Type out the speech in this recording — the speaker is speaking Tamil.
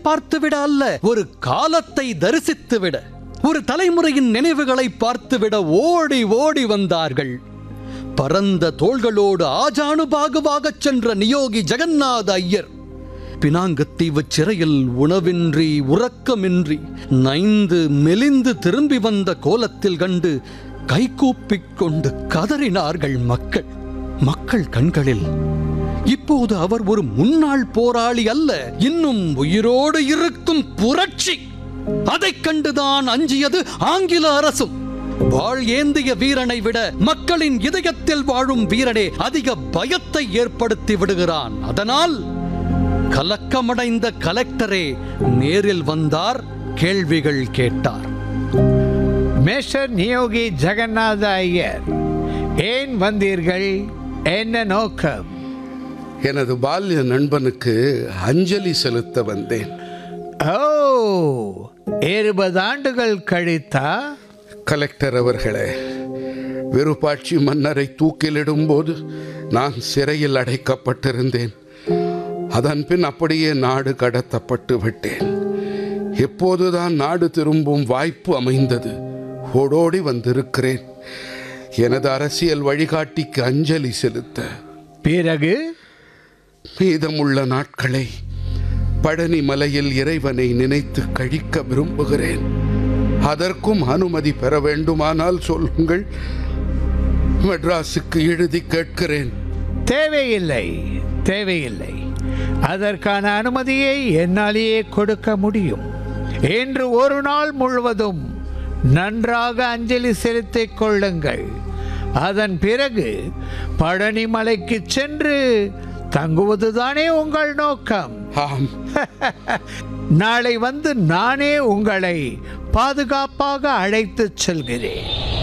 பார்த்துவிட அல்ல ஒரு காலத்தை தரிசித்துவிட ஒரு தலைமுறையின் நினைவுகளை பார்த்துவிட ஓடி ஓடி வந்தார்கள் பரந்த தோள்களோடு ஆஜானுபாகுவாகச் சென்ற நியோகி ஜெகநாத ஐயர் பினாங்கத்தீவு சிறையில் உணவின்றி உறக்கமின்றி நைந்து மெலிந்து திரும்பி வந்த கோலத்தில் கண்டு கைகூப்பிக் கொண்டு கதறினார்கள் மக்கள் மக்கள் கண்களில் இப்போது அவர் ஒரு முன்னாள் போராளி அல்ல இன்னும் உயிரோடு இருக்கும் புரட்சி அதைக் கண்டுதான் அஞ்சியது ஆங்கில அரசும் வாழ் ஏந்திய வீரனை விட மக்களின் இதயத்தில் வாழும் வீரனே அதிக பயத்தை ஏற்படுத்தி விடுகிறான் அதனால் கலக்கமடைந்த கலெக்டரே நேரில் வந்தார் கேள்விகள் கேட்டார் மேஷர் நியோகி ஜெகநாத ஐயர் ஏன் வந்தீர்கள் என்ன நோக்கம் எனது பால்ய நண்பனுக்கு அஞ்சலி செலுத்த வந்தேன் ஓ இருபது ஆண்டுகள் கழித்தா கலெக்டர் அவர்களே விருப்பாட்சி மன்னரை தூக்கிலிடும்போது நான் சிறையில் அடைக்கப்பட்டிருந்தேன் அதன் பின் அப்படியே நாடு கடத்தப்பட்டு விட்டேன் எப்போதுதான் நாடு திரும்பும் வாய்ப்பு அமைந்தது ஓடோடி வந்திருக்கிறேன் எனது அரசியல் வழிகாட்டிக்கு அஞ்சலி செலுத்த பிறகு மீதமுள்ள நாட்களை பழனி மலையில் இறைவனை நினைத்து கழிக்க விரும்புகிறேன் அதற்கும் அனுமதி பெற வேண்டுமானால் சொல்லுங்கள் மெட்ராஸுக்கு எழுதி கேட்கிறேன் தேவையில்லை தேவையில்லை அதற்கான அனுமதியை என்னாலேயே கொடுக்க முடியும் இன்று ஒரு நாள் முழுவதும் நன்றாக அஞ்சலி செலுத்திக் கொள்ளுங்கள் அதன் பிறகு பழனி மலைக்கு சென்று தங்குவதுதானே உங்கள் நோக்கம் ஆம் நாளை வந்து நானே உங்களை பாதுகாப்பாக அழைத்துச் செல்கிறேன்